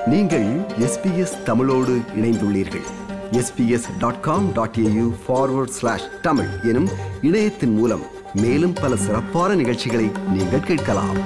நீங்கள் எஸ்பிஎஸ் தமிழோடு இணைந்துள்ளீர்கள் SBS dot com dot AU forward slash Tamil எனும் இணையத்தின் மூலம் மேலும் பல சிறப்பான நிகழ்ச்சிகளை நீங்கள் கேட்கலாம்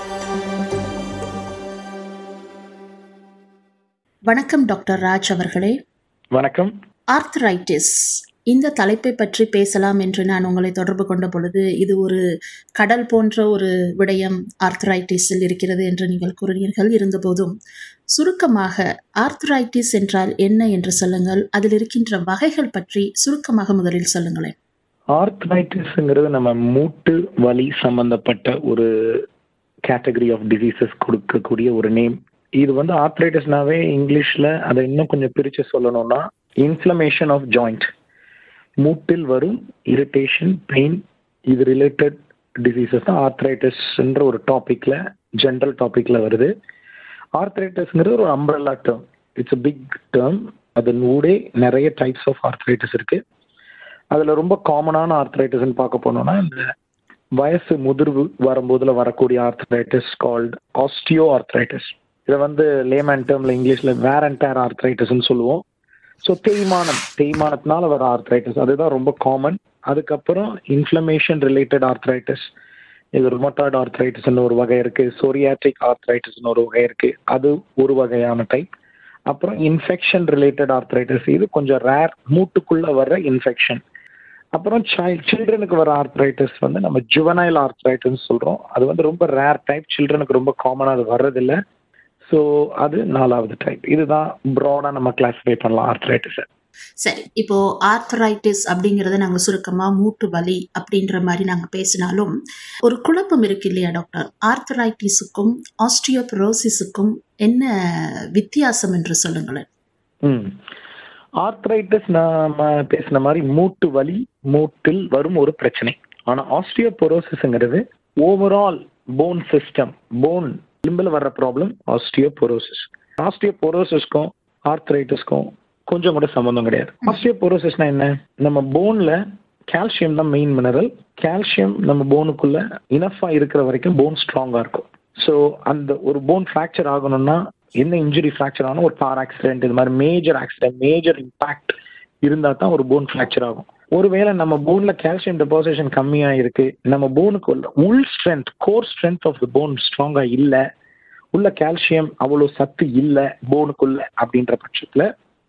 வணக்கம் டாக்டர் ராஜ் அவர்களே வணக்கம் ஆர்த்ரைட்டிஸ் இந்த தலைப்பை பற்றி பேசலாம் என்று நான் உங்களை தொடர்பு கொண்ட பொழுது இது ஒரு கடல் போன்ற ஒரு விடயம் ஆர்த்ரைட்டிஸில் இருக்கிறது என்று நீங்கள் கூறினீர்கள் இருந்தபோதும் சுருக்கமாக ஆர்த்ரைட்டிஸ் என்றால் என்ன என்று சொல்லுங்கள் அதில் இருக்கின்ற வகைகள் பற்றி சுருக்கமாக முதலில் சொல்லுங்களேன் ஆர்த்ரைட்டிஸ்ங்கிறது நம்ம மூட்டு வலி சம்பந்தப்பட்ட ஒரு கேட்டகரி ஆஃப் டிசீசஸ் கொடுக்கக்கூடிய ஒரு நேம் இது வந்து ஆர்த்ரைட்டிஸ்னாவே இங்கிலீஷ்ல அதை இன்னும் கொஞ்சம் பிரிச்சு சொல்லணும்னா இன்ஃப்ளமேஷன் ஆஃப் ஜாயிண்ட் மூட்டில் வரும் இரிட்டேஷன் பெயின் இது ரிலேட்டட் டிசீசஸ் தான் ஆர்த்ரைட்டிஸ்ன்ற ஒரு டாபிக்ல ஜென்ரல் டாபிக்ல வருது ஆர்த்ரைட்டிஸ்ங்கிறது ஒரு umbrella term it's a big term அதன் ஊடே நிறைய டைப்ஸ் ஆஃப் ஆர்த்ரைட்டிஸ் இருக்கு அதுல ரொம்ப காமனான ஆர்த்ரைட்டிஸ்னு பார்க்க போனோம்னா இந்த வயசு முதிர்வு வரும்போதுல வரக்கூடிய ஆர்த்ரைட்டிஸ் கால்ட் ஆஸ்டியோ ஆர்த்ரைட்டிஸ் இதை வந்து லேமேன் டேர்ம்ல இங்கிலீஷ்ல வேர் அண்ட் டேர் ஆர்த்ரைட்டிஸ்னு சொல்லுவோம் ஸோ தேய்மானம் தேய்மானத்தினால வர ஆர்த்ரைட்டிஸ் அதுதான் ரொம்ப காமன் அதுக்கப்புறம் இன்ஃப்ளமேஷன் ரிலேட்டட் ஆர்த்ரைட்டிஸ் இது ருமட்டாய்டு ஆர்த்ரைட்டிஸ்னு ஒரு வகை இருக்கு சோரியாட்ரிக் ஆர்த்ரைட்டிஸ்னு ஒரு வகை இருக்கு அது ஒரு வகையான டைப் அப்புறம் இன்ஃபெக்ஷன் ரிலேட்டட் ஆர்த்ரைட்டிஸ் இது கொஞ்சம் ரேர் மூட்டுக்குள்ள வர்ற இன்ஃபெக்ஷன் அப்புறம் சைல்ட் சில்ட்ரனுக்கு வர ஆர்த்ரைட்டிஸ் வந்து நம்ம ஜுவனைல் ஆர்த்ரைட்டிஸ் சொல்றோம் அது வந்து ரொம்ப ரேர் டைப் சில்ட்ரனுக்கு ரொம்ப காமனாக அது வர்றதில்ல ஸோ அது நாலாவது டைப் இதுதான் ப்ராடாக நம்ம கிளாஸிஃபை பண்ணலாம் ஆர்த்ரைட்டிஸை சரி இப்போ ஆர்த்தரைட்டிஸ் அப்படிங்கறத நாங்க சுருக்கமா மூட்டு வலி அப்படின்ற மாதிரி நாங்க பேசினாலும் ஒரு குழப்பம் இருக்கு இல்லையா டாக்டர் ஆர்த்தரைட்டிஸுக்கும் ஆஸ்டியோபரோசிஸுக்கும் என்ன வித்தியாசம் என்று சொல்லுங்களேன் ம் ஆர்த்ரைட்டிஸ் நாம பேசின மாதிரி மூட்டு வலி மூட்டில் வரும் ஒரு பிரச்சனை ஆனா ஆஸ்டியோபொரோசிஸ்ங்கிறது ஓவரால் போன் சிஸ்டம் போன் லிம்பில் வர்ற ப்ராப்ளம் ஆஸ்டியோபொரோசிஸ் ஆஸ்டியோபொரோசிஸ்க்கும் ஆர்த்ரைட்டிஸ்க்கும் கொஞ்சம் கூட சம்மந்தம் கிடையாது ஆஸ்டியோபொரோசிஸ்னா என்ன நம்ம போன்ல கால்சியம் தான் மெயின் மினரல் கால்சியம் நம்ம போனுக்குள்ள இனஃபா இருக்கிற வரைக்கும் போன் ஸ்ட்ராங்கா இருக்கும் ஸோ அந்த ஒரு போன் ஃப்ராக்சர் ஆகணும்னா என்ன இன்ஜுரி ஃப்ராக்சர் ஆகணும் ஒரு கார் ஆக்சிடென்ட் இது மாதிரி மேஜர் ஆக்சிடென்ட் மேஜர் இம்பாக்ட் இருந்தா தான் ஒரு போன் ஃப்ராக்சர் ஆகும் ஒருவேளை நம்ம போன்ல கால்சியம் டெபாசிஷன் கம்மியா இருக்கு நம்ம போனுக்கு உள்ள உள் strength core strength of the bone ஸ்ட்ராங்கா இல்ல உள்ள கால்சியம் அவ்வளவு சத்து இல்ல போனுக்குள்ள அப்படின்ற பட்சத்துல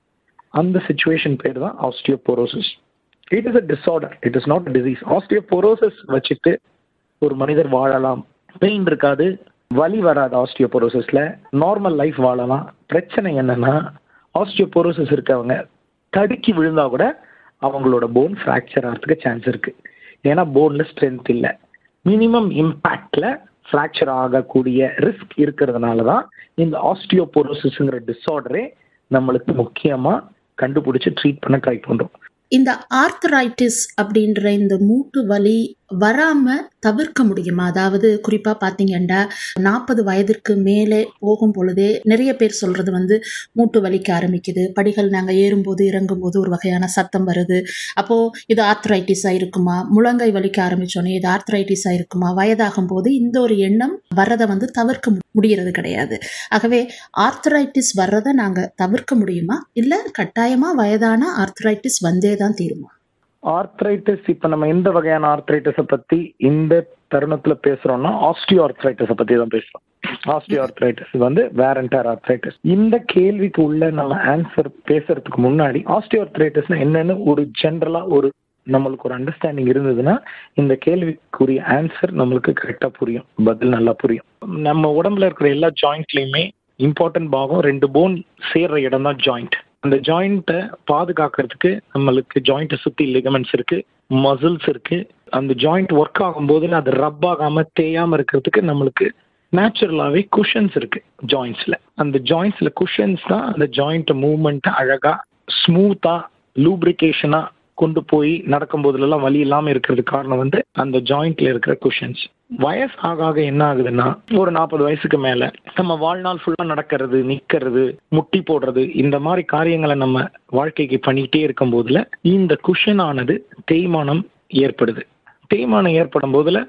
அந்த சுச்சுவேஷன் பேர் தான் osteoporosis it is a disorder it is not disease osteoporosis வச்சுட்டு ஒரு மனிதர் வாழலாம் பெயின் இருக்காது வலி வராது ஆஸ்டியோபோரோசிஸ்ல நார்மல் லைஃப் வாழலாம் பிரச்சனை என்னன்னா ஆஸ்டியோபோரோசிஸ் இருக்கவங்க தடுக்கி விழுந்தா கூட அவங்களோட போன் ஃப்ராக்சர் ஆகிறதுக்கு சான்ஸ் இருக்கு ஏன்னா போன்ல ஸ்ட்ரென்த் இல்லை மினிமம் இம்பேக்ட்ல ஃப்ராக்சர் ஆகக்கூடிய ரிஸ்க் இருக்கிறதுனால தான் இந்த ஆஸ்டியோபோரோசிஸ்ங்கிற டிஸார்டரே நம்மளுக்கு முக்கியமா கண்டுபிடிச்சு ட்ரீட் பண்ண ட்ரை பண்றோம் இந்த ஆர்த்தரைட்டிஸ் அப்படின்ற இந்த மூட்டு வலி வராம தவிர்க்க முடியுமா அதாவது குறிப்பா பாத்தீங்கன்னா நாற்பது வயதிற்கு மேலே போகும் பொழுதே நிறைய பேர் சொல்றது வந்து மூட்டு வலிக்க ஆரம்பிக்குது படிகள் நாங்க ஏறும்போது இறங்கும்போது ஒரு வகையான சத்தம் வருது அப்போ இது ஆர்த்தரைட்டிஸா இருக்குமா முழங்கை வலிக்க ஆரம்பிச்சோன்னே இது ஆர்த்தரைட்டிஸா இருக்குமா வயதாகும் போது இந்த ஒரு எண்ணம் வர்றதை வந்து தவிர்க்க மு- முடியறது கிடையாது ஆகவே ஆர்த்தரைட்டிஸ் வர்றதை நாங்க தவிர்க்க முடியுமா இல்ல கட்டாயமா வயதான ஆர்த்தரைட்டிஸ் வந்தே தான் தீருமா ஆர்த்ரைட்டிஸ் இப்ப நம்ம எந்த வகையான ஆர்த்ரைட்டிஸை பத்தி இந்த தருணத்துல பேசுறோம்னா ஆஸ்டியோ ஆர்த்ரைட்டிஸை பத்தி தான் பேசுறோம் ஆஸ்டியோ ஆர்த்ரைட்டிஸ் வந்து வேரண்டர் ஆர்த்ரைட்டிஸ் இந்த கேள்விக்கு உள்ள நம்ம ஆன்சர் பேசுறதுக்கு முன்னாடி ஆஸ்டியோ ஆர்த்ரைட்டிஸ்னா என்னன்னு ஒரு ஜென்ரலா ஒரு நம்மளுக்கு ஒரு அண்டர்ஸ்டாண்டிங் இருந்ததுன்னா இந்த கேள்விக்குரிய ஆன்சர் நம்மளுக்கு கரெக்டா புரியும் பதில் நல்லா புரியும் நம்ம உடம்புல இருக்கிற எல்லா ஜாயிண்ட்லயுமே இம்பார்ட்டன்ட் பாகம் ரெண்டு போன் சேர்ற இடம் தான் ஜாயிண்ட் அந்த ஜாயிண்ட்டை பாதுகாக்கிறதுக்கு நம்மளுக்கு ஜாயிண்ட்டை சுத்தி லிகமெண்ட்ஸ் இருக்கு மசில்ஸ் இருக்கு அந்த ஜாயிண்ட் ஒர்க் ஆகும்போது அது ரப் ஆகாம தேயாம இருக்கிறதுக்கு நம்மளுக்கு நேச்சுரலாவே குஷன்ஸ் இருக்கு ஜாயிண்ட்ஸ்ல அந்த ஜாயிண்ட்ஸ்ல குஷன்ஸ் தான் அந்த ஜாயிண்ட் மூவ்மெண்ட் அழகா ஸ்மூத்தா லூப்ரிகேஷனா கொண்டு போய் நடக்கும் போதுலலாம் வலி இல்லாம இருக்கிறதுக்கு காரணம் வந்து அந்த ஜாயிண்ட்ல இருக்கிற குஷன்ஸ் வயசு ஆக ஆக என்ன ஆகுதுன்னா ஒரு நாற்பது வயசுக்கு மேல நம்ம வாழ்நாள் ஃபுல்லா நடக்கிறது நிக்கிறது முட்டி போடுறது இந்த மாதிரி காரியங்களை நம்ம வாழ்க்கைக்கு பண்ணிக்கிட்டே இருக்கும் போதுல இந்த குஷன் ஆனது தேய்மானம் ஏற்படுது தேய்மானம் ஏற்படும் போதுல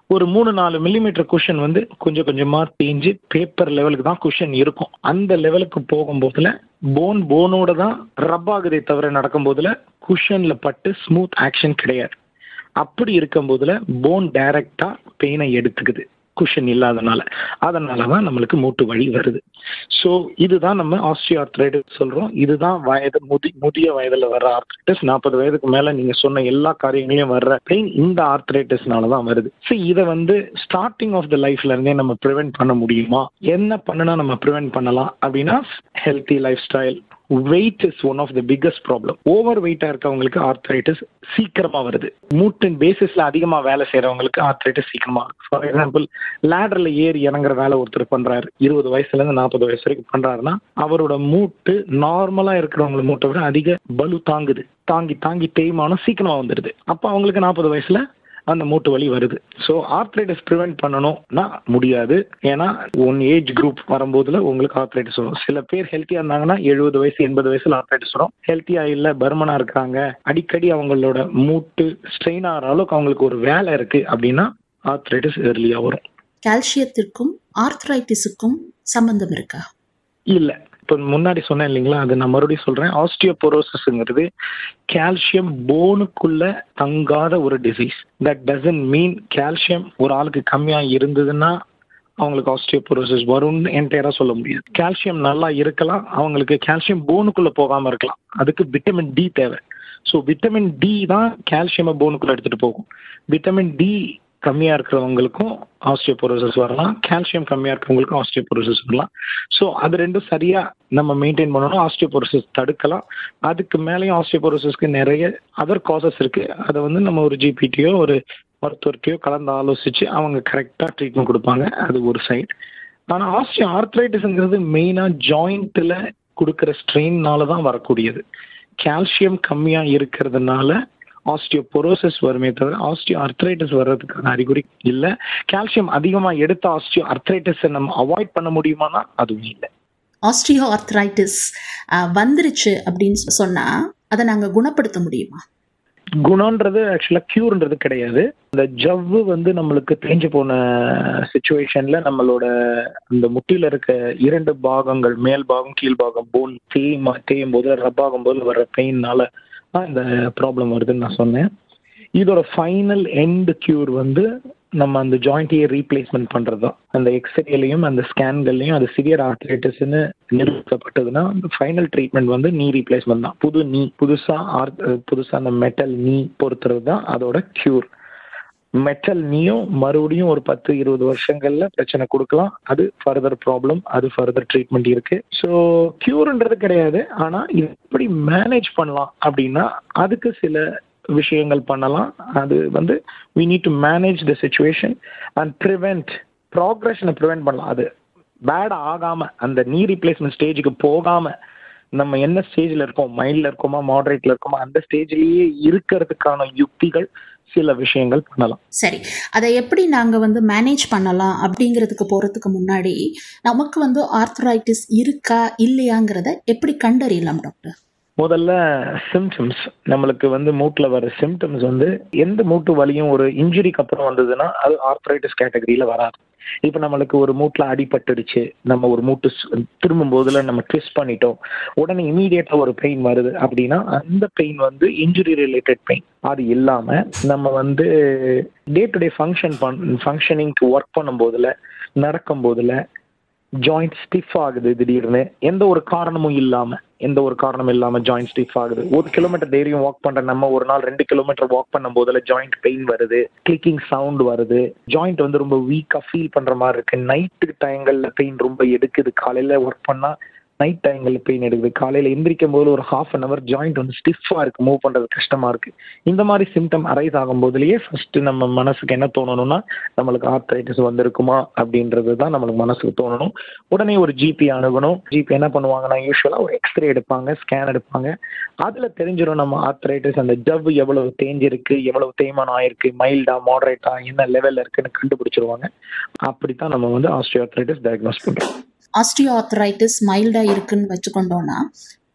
ஒரு மூணு நாலு மில்லிமீட்டர் குஷன் வந்து கொஞ்சம் கொஞ்சமா தேஞ்சு பேப்பர் லெவலுக்கு தான் குஷன் இருக்கும் அந்த லெவலுக்கு போகும்போதுல போன் போனோட தான் ரப் ஆகுதே தவிர நடக்கும் போதுல குஷன்ல பட்டு ஸ்மூத் ஆக்ஷன் கிடையாது அப்படி இருக்கும் போதுல போன் டைரக்டா பெயினை எடுத்துக்குது குஷன் இல்லாதனால அதனால தான் நம்மளுக்கு மூட்டு வலி வருது ஸோ இதுதான் நம்ம ஆஸ்டியோஆர்த்ரைட்டிஸ் சொல்றோம் இதுதான் வயது முதி முதிய வயதுல வர்ற ஆர்த்ரைட்டிஸ் நாற்பது வயதுக்கு மேல நீங்க சொன்ன எல்லா காரியங்களையும் வர்ற பெயின் இந்த ஆர்த்ரைட்டிஸ்னால தான் வருது ஸோ இதை வந்து ஸ்டார்டிங் ஆஃப் த லைஃப்ல இருந்தே நம்ம ப்ரிவென்ட் பண்ண முடியுமா என்ன பண்ணுனா நம்ம ப்ரிவென்ட் பண்ணலாம் அப்படின்னா healthy lifestyle weight is one of the biggest problem over வெயிட்டா இருக்கவங்களுக்கு ஆர்த்ரைட்டிஸ் சீக்கிரமா வருது மூட்டின் பேசிஸ்ல அதிகமா வேலை செய்யறவங்களுக்கு ஆர்த்ரைட்டிஸ் சீக்கிரமா வருது ஃபார் எக்ஸாம்பிள் லேடர்ல ஏறி இறங்குற வேலை ஒருத்தர் பண்றாரு இருபது வயசுல இருந்து நாற்பது வயசு வரைக்கும் பண்றாருன்னா அவரோட மூட்டு நார்மலா இருக்கிறவங்க மூட்டை விட அதிக பலு தாங்குது தாங்கி தாங்கி தேய்மானம் சீக்கிரமா வந்துடுது அப்போ அவங்களுக்கு நாற்பது வயசுல அந்த மூட்டு வலி வருது ஸோ ஆர்த்ரைட்டிஸ் ப்ரிவென்ட் பண்ணணும்னா முடியாது ஏன்னா ஒன் ஏஜ் குரூப் வரும்போதுல உங்களுக்கு ஆர்த்ரைட்டிஸ் வரும் சில பேர் ஹெல்த்தியா இருந்தாங்கன்னா எழுபது வயசு எண்பது வயசுல ஆர்த்ரைட்டிஸ் வரும் ஹெல்த்தியா இல்ல பர்மனா இருக்காங்க அடிக்கடி அவங்களோட மூட்டு ஸ்ட்ரெயின் ஆகிற அளவுக்கு அவங்களுக்கு ஒரு வேலை இருக்கு அப்படின்னா ஆர்த்ரைட்டிஸ் ஏர்லியா வரும் கால்சியத்திற்கும் ஆர்த்ரைட்டிஸுக்கும் சம்பந்தம் இருக்கா இல்ல இப்போ முன்னாடி சொன்னேன் இல்லைங்களா அது நான் மறுபடியும் சொல்றேன் ஆஸ்டியோபோரோசிஸ்ங்கிறது கால்சியம் போனுக்குள்ள தங்காத ஒரு disease that doesn't mean calcium ஒரு ஆளுக்கு கம்மியா இருந்ததுன்னா அவங்களுக்கு ஆஸ்டியோபோரோசிஸ் வரும்னு என்டையரா சொல்ல முடியாது கால்சியம் நல்லா இருக்கலாம் அவங்களுக்கு கால்சியம் போனுக்குள்ள போகாம இருக்கலாம் அதுக்கு விட்டமின் டி தேவை ஸோ விட்டமின் டி தான் கால்சியமை போனுக்குள்ள எடுத்துட்டு போகும் விட்டமின் டி கம்மியா இருக்கிறவங்களுக்கும் ஆஸ்டியோபோரோசிஸ் வரலாம் கால்சியம் கம்மியா இருக்கிறவங்களுக்கும் ஆஸ்டியோபோரோசிஸ் வரலாம் ஸோ அது ரெண்டும் சரியா நம்ம மெயின்டைன் பண்ணணும் ஆஸ்டியோபோரோசிஸ் தடுக்கலாம் அதுக்கு மேலேயும் ஆஸ்டியோபோரோசிஸ்க்கு நிறைய அதர் காசஸ் இருக்கு அதை வந்து நம்ம ஒரு ஜிபிடியோ ஒரு மருத்துவர்கிட்டயோ கலந்து ஆலோசிச்சு அவங்க கரெக்டாக ட்ரீட்மெண்ட் கொடுப்பாங்க அது ஒரு சைட் ஆனால் ஆஸ்டியோ ஆர்த்ரைட்டிஸ்ங்கிறது மெயினாக ஜாயிண்ட்டில் கொடுக்குற ஸ்ட்ரெயின்னால தான் வரக்கூடியது கால்சியம் கம்மியாக இருக்கிறதுனால ஆஸ்டியோபொரோசிஸ் வருமே தவிர ஆஸ்டியோ அர்த்ரைட்டிஸ் வர்றதுக்கான அறிகுறி இல்லை கால்சியம் அதிகமாக எடுத்த ஆஸ்டியோ அர்த்ரைட்டிஸை நம்ம அவாய்ட் பண்ண முடியுமானா அதுவும் இல்லை ஆஸ்ட்ரியோ ஆர்த்ரைட்டிஸ் வந்துருச்சு அப்படின்னு சொன்னா அதை நாங்க குணப்படுத்த முடியுமா குணம்ன்றது ஆக்சுவலாக க்யூர்ன்றது கிடையாது இந்த ஜவ்வு வந்து நம்மளுக்கு தேஞ்சு போன சுச்சுவேஷன்ல நம்மளோட அந்த முட்டியில இருக்க இரண்டு பாகங்கள் மேல் பாகம் கீழ் பாகம் போன் தேய்மா தேயும் போது ரப் ஆகும் போது வர்ற பெயின்னால தான் இந்த ப்ராப்ளம் வருதுன்னு நான் சொன்னேன் இதோட ஃபைனல் எண்ட் கியூர் வந்து நம்ம அந்த ஜாயிண்ட்டையே ரீப்ளேஸ்மெண்ட் பண்ணுறது தான் அந்த எக்ஸ்ரேலையும் அந்த ஸ்கேன்கள்லையும் அது சிவியர் ஆர்த்ரைட்டிஸ்னு நிரூபிக்கப்பட்டதுன்னா அந்த ஃபைனல் ட்ரீட்மெண்ட் வந்து நீ ரீப்ளேஸ்மெண்ட் தான் புது நீ புதுசாக ஆர்த் புதுசாக அந்த மெட்டல் நீ பொறுத்துறது தான் அதோட க்யூர் மெட்டல் நீயும் மறுபடியும் ஒரு பத்து இருபது வருஷங்கள்ல பிரச்சனை கொடுக்கலாம் அது ஃபர்தர் ப்ராப்ளம் அது ஃபர்தர் ட்ரீட்மெண்ட் இருக்கு ஸோ க்யூர்ன்றது கிடையாது ஆனா இது எப்படி மேனேஜ் பண்ணலாம் அப்படின்னா அதுக்கு சில விஷயங்கள் பண்ணலாம் அது வந்து we need to manage the situation and prevent ப்ராக்ரஷனை ப்ரிவெண்ட் பண்ணலாம் அது பேட் ஆகாம அந்த நீ ரீப்ளேஸ்மெண்ட் ஸ்டேஜுக்கு போகாம நம்ம என்ன ஸ்டேஜ்ல இருக்கோம் மைண்ட்ல இருக்கோமா மாடரேட்ல இருக்கோமா அந்த ஸ்டேஜ்லயே இருக்கிறதுக்கான யுக்திகள் சில விஷயங்கள் பண்ணலாம் சரி அதை எப்படி நாங்க வந்து மேனேஜ் பண்ணலாம் அப்படிங்கிறதுக்கு போறதுக்கு முன்னாடி நமக்கு வந்து ஆர்த்ரைட்டிஸ் இருக்கா இல்லையாங்கிறத எப்படி கண்டறியலாம் டாக்டர் முதல்ல சிம்டம்ஸ் நம்மளுக்கு வந்து மூட்டில் வர சிம்டம்ஸ் வந்து எந்த மூட்டு வலியும் ஒரு இன்ஜுரிக்கு அப்புறம் வந்ததுன்னா அது ஆர்த்ரைட்டிஸ் கேட்டகரியில் வராது இப்போ நம்மளுக்கு ஒரு மூட்டில் அடிபட்டுடுச்சு நம்ம ஒரு மூட்டு திரும்பும் போதுல நம்ம ட்விஸ்ட் பண்ணிட்டோம் உடனே இமீடியட்டாக ஒரு பெயின் வருது அப்படின்னா அந்த பெயின் வந்து இன்ஜுரி ரிலேட்டட் பெயின் அது இல்லாமல் நம்ம வந்து டே டு டே ஃபங்க்ஷன் பண் ஃபங்க்ஷனிங்க்கு ஒர்க் பண்ணும் போதுல நடக்கும் போதுல ஜாயிண்ட் ஸ்டிஃப் ஆகுது திடீர்னு எந்த ஒரு காரணமும் இல்லாம எந்த ஒரு காரணம் இல்லாம ஜாயிண்ட் ஸ்டிஃப் ஆகுது ஒரு கிலோமீட்டர் டெய்லியும் வாக் பண்ற நம்ம ஒரு நாள் ரெண்டு கிலோமீட்டர் வாக் பண்ணும் போதுல ஜாயிண்ட் பெயின் வருது கிளிக்கிங் சவுண்ட் வருது ஜாயிண்ட் வந்து ரொம்ப வீக்கா ஃபீல் பண்ற மாதிரி இருக்கு நைட்டு டைங்கள்ல பெயின் ரொம்ப எடுக்குது காலையில ஒர்க் பண்ணா நைட் டைம்ல பெயின் எடுக்குது காலையில எந்திரிக்கும் போது ஒரு ஹாஃப் அன் அவர் ஜாயிண்ட் வந்து ஸ்டிஃபா இருக்கு மூவ் பண்றது கஷ்டமா இருக்கு இந்த மாதிரி சிம்டம் அரைஸ் ஆகும் போதுலயே ஃபர்ஸ்ட் நம்ம மனசுக்கு என்ன தோணணும்னா நம்மளுக்கு ஆர்த்ரைட்டிஸ் வந்திருக்குமா அப்படின்றது தான் நம்மளுக்கு மனசுக்கு தோணணும் உடனே ஒரு ஜிபி அணுகணும் ஜிபி என்ன பண்ணுவாங்கன்னா யூஸ்வலா ஒரு எக்ஸ்ரே எடுப்பாங்க ஸ்கேன் எடுப்பாங்க அதுல தெரிஞ்சிடும் நம்ம ஆர்த்ரைட்டிஸ் அந்த ஜவ் எவ்வளவு தேஞ்சிருக்கு எவ்வளவு தேய்மானம் ஆயிருக்கு மைல்டா மாடரேட்டா என்ன லெவல்ல இருக்குன்னு கண்டுபிடிச்சிருவாங்க அப்படித்தான் நம்ம வந்து ஆஸ்டியோ ஆர்த்ரைட்டிஸ் டயக்னோஸ் பண்றோம் ஆஸ்டியோ ஆர்த்ரைட்டிஸ் மைல்டாக இருக்குன்னு வச்சுக்கொண்டோன்னா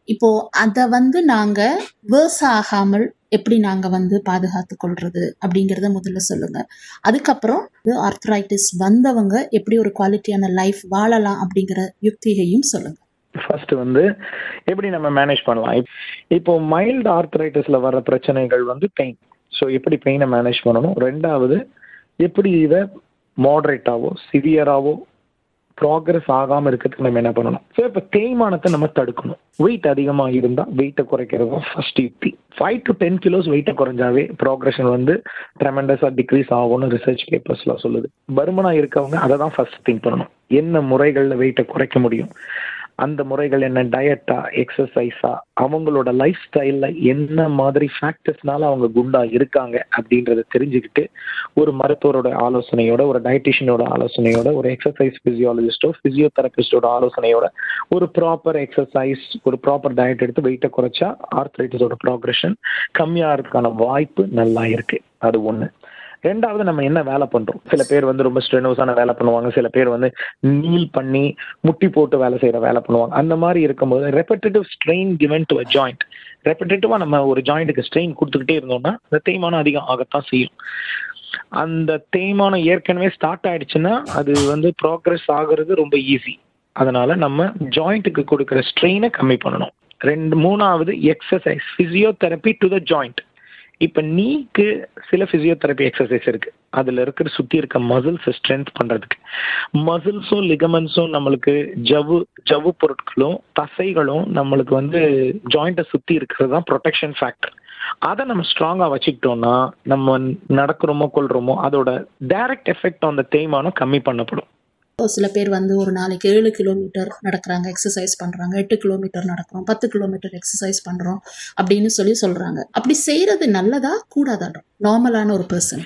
இப்போ அதை வந்து நாங்க வேர்ஸ் ஆகாமல் எப்படி நாங்க வந்து பாதுகாத்து கொள்றது அப்படிங்கறத முதல்ல சொல்லுங்க அதுக்கப்புறம் ஆர்த்ரைட்டிஸ் வந்தவங்க எப்படி ஒரு குவாலிட்டியான லைஃப் வாழலாம் அப்படிங்கிற யுக்தியையும் சொல்லுங்க ஃபர்ஸ்ட் வந்து எப்படி நம்ம மேனேஜ் பண்ணலாம் இப்- இப்போ மைல்டு ஆர்த்தரைட்டிஸ்ல வர பிரச்சனைகள் வந்து பெயின் ஸோ எப்படி பெயினை மேனேஜ் பண்ணணும் ரெண்டாவது எப்படி இதை மாடரேட்டாவோ சிவியராவோ ப்ராக்ரஸ் ஆகாம இருக்கிறதுக்கு நம்ம என்ன பண்ணணும் ஸோ இப்போ தேய்மானத்தை நம்ம தடுக்கணும் வெயிட் அதிகமாக இருந்தால் வெயிட்டை குறைக்கிறது தான் ஃபர்ஸ்ட் யுக்தி ஃபைவ் டு டென் கிலோஸ் வெயிட்டை குறைஞ்சாவே ப்ராக்ரஷன் வந்து ட்ரெமெண்டஸாக டிக்ரீஸ் ஆகும்னு ரிசர்ச் பேப்பர்ஸ்லாம் சொல்லுது பருமனா இருக்கவங்க அதை தான் ஃபர்ஸ்ட் திங்க் பண்ணணும் என்ன முறைகளில் வெயிட்டை குறைக்க முடியும் அந்த முறைகள் என்ன டயட்டா எக்ஸசைஸா அவங்களோட லைஃப் ஸ்டைல்ல என்ன மாதிரி ஃபேக்டர்ஸ்னால அவங்க குண்டா இருக்காங்க அப்படின்றத தெரிஞ்சுக்கிட்டு ஒரு மருத்துவரோட ஆலோசனையோட ஒரு டயட்டிஷியனோட ஆலோசனையோட ஒரு எக்ஸசைஸ் பிசியாலஜிஸ்டோ பிசியோதெரபிஸ்டோட ஆலோசனையோட ஒரு ப்ராப்பர் எக்ஸசைஸ் ஒரு ப்ராப்பர் டயட் எடுத்து வெயிட்டை குறைச்சா ஆர்த்ரைட்டிஸோட ப்ராக்ரஷன் கம்மியாகிறதுக்கான வாய்ப்பு நல்லா இருக்கு அது ஒண்ணு ரெண்டாவது நம்ம என்ன வேலை பண்றோம் சில பேர் வந்து ரொம்ப ஸ்ட்ரெனோஸான வேலை பண்ணுவாங்க சில பேர் வந்து நீல் பண்ணி முட்டி போட்டு வேலை செய்யற வேலை பண்ணுவாங்க அந்த மாதிரி இருக்கும்போது repetitive strain given to a joint ரெப்படேட்டிவா நம்ம ஒரு ஜாயிண்ட்டுக்கு ஸ்ட்ரெயின் கொடுத்துக்கிட்டே இருந்தோம்னா அந்த தேய்மானம் அதிகம் ஆகத்தான் செய்யும் அந்த தேய்மானம் ஏற்கனவே ஸ்டார்ட் ஆயிடுச்சுன்னா அது வந்து ப்ராக்ரஸ் ஆகுறது ரொம்ப ஈஸி அதனால நம்ம ஜாயிண்ட்டுக்கு கொடுக்குற ஸ்ட்ரெயினை கம்மி பண்ணணும் ரெண்டு மூணாவது exercise physiotherapy to the joint இப்ப நீக்கு சில பிசியோதெரப்பி எக்ஸசைஸ் இருக்கு அதுல இருக்கிற சுத்தி இருக்க மசில்ஸ் ஸ்ட்ரென்த் பண்றதுக்கு மசில்ஸும் லிகமெண்ட்ஸும் நம்மளுக்கு ஜவ்வு ஜவ்வு பொருட்களும் தசைகளும் நம்மளுக்கு வந்து ஜாயிண்ட்டை சுத்தி இருக்கிறது தான் ப்ரொடெக்ஷன் ஃபேக்டர் அதை நம்ம ஸ்ட்ராங்கா வச்சுக்கிட்டோம்னா நம்ம நடக்கிறோமோ கொள்றோமோ அதோட டைரக்ட் எஃபெக்ட் அந்த தேய்மானம் கம்மி பண்ணப்படும் சில பேர் வந்து ஒரு நாளைக்கு ஏழு கிலோமீட்டர் நடக்கிறாங்க எக்ஸசைஸ் பண்ணுறாங்க எட்டு கிலோமீட்டர் நடக்கிறோம் பத்து கிலோமீட்டர் எக்ஸசைஸ் பண்ணுறோம் அப்படின்னு சொல்லி சொல்கிறாங்க அப்படி செய்கிறது நல்லதா கூடாதா நார்மலான ஒரு பர்சன்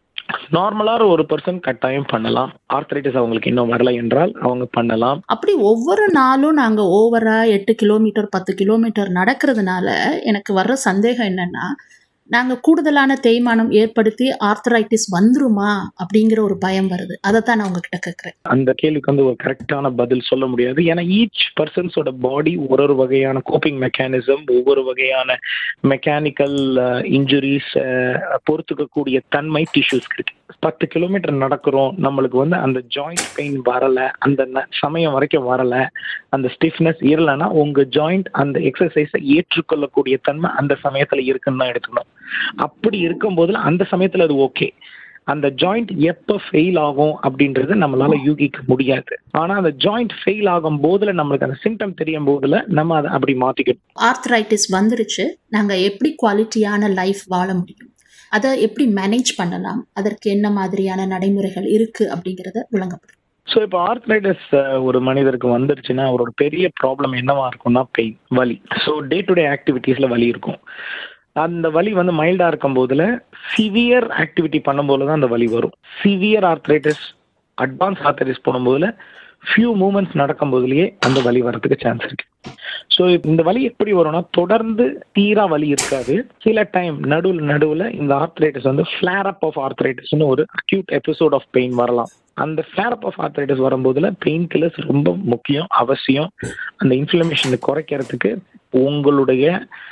நார்மலா ஒரு பர்சன் கட்டாயம் பண்ணலாம் ஆர்த்தரைட்டிஸ் அவங்களுக்கு இன்னும் வரல என்றால் அவங்க பண்ணலாம் அப்படி ஒவ்வொரு நாளும் நாங்கள் ஓவராக எட்டு கிலோமீட்டர் பத்து கிலோமீட்டர் நடக்கிறதுனால எனக்கு வர்ற சந்தேகம் என்னன்னா நாங்கள் கூடுதலான தேய்மானம் ஏற்படுத்தி ஆர்த்தரைட்டிஸ் வந்துருமா அப்படிங்கிற ஒரு பயம் வருது அதை தான் நான் உங்ககிட்ட கேட்குறேன் அந்த கேள்விக்கு வந்து ஒரு கரெக்டான பதில் சொல்ல முடியாது ஏன்னா ஈச் பர்சன்ஸோட பாடி ஒரு ஒரு வகையான கோப்பிங் மெக்கானிசம் ஒவ்வொரு வகையான மெக்கானிக்கல் இன்ஜுரிஸ் பொறுத்துக்கக்கூடிய தன்மை டிஷ்யூஸ்க்கு இருக்கு பத்து கிலோமீட்டர் நடக்கிறோம் நம்மளுக்கு வந்து அந்த ஜாயிண்ட் பெயின் வரல அந்த ந- சமயம் வரைக்கும் வரல அந்த ஸ்டிஃப்னஸ் இல்லைன்னா உங்க ஜாயிண்ட் அந்த எக்ஸசைஸை ஏற்றுக்கொள்ளக்கூடிய தன்மை அந்த சமயத்துல இருக்குன்னு தான் எடுத்துக்கணும் அப்படி இருக்கும்போது அந்த சமயத்துல அது ஓகே அந்த ஜாயிண்ட் எப்ப ஃபெயில் ஆகும் அப்படின்றது நம்மளால யூகிக்க முடியாது ஆனா அந்த ஜாயிண்ட் ஃபெயில் ஆகும் போதுல நம்மளுக்கு அந்த சிம்டம் தெரியும் போதுல நம்ம அதை அப்படி மாத்திக்கணும் ஆர்த்தரைட்டிஸ் வந்துருச்சு நாங்கள் எப்படி குவாலிட்டியான லைஃப் வாழ முடியும் அதை எப்படி மேனேஜ் பண்ணலாம் அதற்கு என்ன மாதிரியான நடைமுறைகள் இருக்குது அப்படிங்கிறத விளங்கப்படும் ஸோ இப்போ ஆர்த்ரைட்டிஸ் ஒரு மனிதருக்கு வந்துருச்சுன்னா அவரோட பெரிய ப்ராப்ளம் என்னவா இருக்கும்னா பெயின் வலி ஸோ டே டு டே ஆக்டிவிட்டீஸ்ல வலி இருக்கும் அந்த வலி வந்து மைல்டா இருக்கும் போதுல சிவியர் ஆக்டிவிட்டி பண்ணும்போது தான் அந்த வலி வரும் சிவியர் ஆர்த்ரைட்டிஸ் அட்வான்ஸ் ஆர்த்ரைட்டிஸ் போடும்போதுல ஃபியூ மூமெண்ட்ஸ் நடக்கும் போதுலயே அந்த வலி வரதுக்கு சான்ஸ் இருக்கு ஸோ இந்த வலி எப்படி வரும்னா தொடர்ந்து தீரா வலி இருக்காது சில டைம் நடுவில் நடுவில் இந்த ஆர்த்ரைட்டிஸ் வந்து ஃபிளேர் அப் ஆஃப் ஆர்த்ரைட்டிஸ்னு ஒரு அக்யூட் எபிசோட் ஆஃப் பெயின் வரலாம் அந்த ஃபிளேர் அப் ஆஃப் ஆர்த்ரைட்டிஸ் வரும்போதுல பெயின் கில்லர்ஸ் ரொம்ப முக்கியம் அவசியம் அந்த இன்ஃப்ளமேஷனை குறைக்கிறதுக்கு உங்களுடைய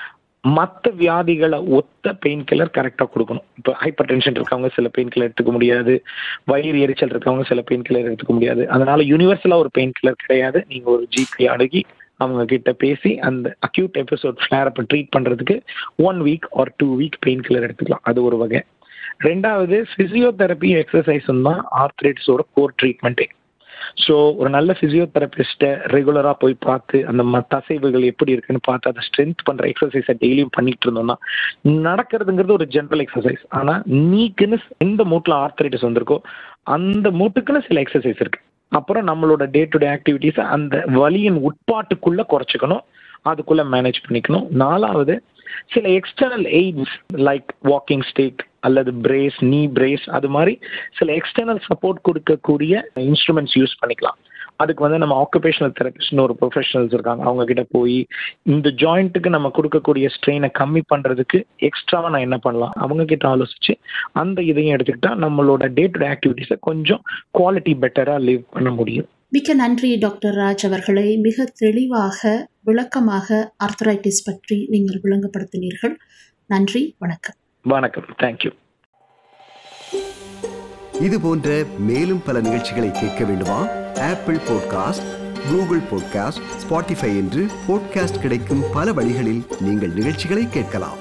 மற்ற வியாதிகளை ஒத்த பெயின் கில்லர் கரெக்டாக கொடுக்கணும் இப்போ ஹைப்பர் டென்ஷன் இருக்கவங்க சில பெயின் கில்லர் எடுத்துக்க முடியாது வயிறு எரிச்சல் இருக்கவங்க சில பெயின் கில்லர் எடுத்துக்க முடியாது அதனால யூனிவர்சலாக ஒரு பெயின் கில்லர் கிடையாது நீங்கள் ஒரு ஜிபி அணுகி அவங்க கிட்ட பேசி அந்த அக்யூட் எபிசோட் ஃபிளேரப்பை ட்ரீட் பண்ணுறதுக்கு one week or two week pain killer எடுத்துக்கலாம் அது ஒரு வகை ரெண்டாவது ஃபிசியோதெரப்பி எக்ஸசைஸும் தான் ஆர்த்ரைட்டிஸோட கோர் ட்ரீட்மெண்ட்டே ஸோ ஒரு நல்ல ஃபிசியோதெரபிஸ்ட்டை ரெகுலராக போய் பார்த்து அந்த ம தசைவுகள் எப்படி இருக்குன்னு பார்த்து அதை ஸ்ட்ரென்த் பண்ணுற எக்ஸசைஸை டெய்லியும் பண்ணிட்டு இருந்தோம்னா நடக்கிறதுங்கிறது ஒரு ஜென்ரல் எக்ஸசைஸ் ஆனால் நீக்குன்னு எந்த மூட்டில் ஆர்த்தரைட்டிஸ் வந்திருக்கோ அந்த மூட்டுக்குன்னு சில எக்ஸசைஸ் இருக்கு அப்புறம் நம்மளோட டே டு டே ஆக்டிவிட்டீஸை அந்த வலியின் உட்பாட்டுக்குள்ள குறைச்சிக்கணும் அதுக்குள்ள மேனேஜ் பண்ணிக்கணும் நாலாவது சில external aids like walking stick அல்லது பிரேஸ் நீ பிரேஸ் அது மாதிரி சில எக்ஸ்டர்னல் சப்போர்ட் கொடுக்கக்கூடிய இன்ஸ்ட்ருமெண்ட்ஸ் யூஸ் பண்ணிக்கலாம் அதுக்கு வந்து நம்ம ஆக்குபேஷனல் தெரபிஸ்ட்னு ஒரு ப்ரொஃபஷனல்ஸ் இருக்காங்க அவங்க கிட்ட போய் இந்த ஜாயிண்ட்டுக்கு நம்ம கொடுக்கக்கூடிய ஸ்ட்ரெயினை கம்மி பண்றதுக்கு எக்ஸ்ட்ராவா நான் என்ன பண்ணலாம் அவங்க கிட்ட ஆலோசிச்சு அந்த இதையும் எடுத்துக்கிட்டா நம்மளோட டே டு டே ஆக்டிவிட்டிஸை கொஞ்சம் குவாலிட்டி பெட்டரா லிவ் பண்ண முடியும் மிக்க நன்றி டாக்டர் ராஜ் அவர்களை மிக தெளிவாக விளக்கமாக ஆர்த்தரைட்டிஸ் பற்றி நீங்கள் விளங்கப்படுத்தினீர்கள் நன்றி வணக்கம் வணக்கம் தேங்க்யூ இது போன்ற மேலும் பல நிகழ்ச்சிகளை கேட்க வேண்டுமா Apple podcast Google podcast Spotify என்று பாட்காஸ்ட் கிடைக்கும் பல வழிகளில் நீங்கள் நிகழ்ச்சிகளை கேட்கலாம்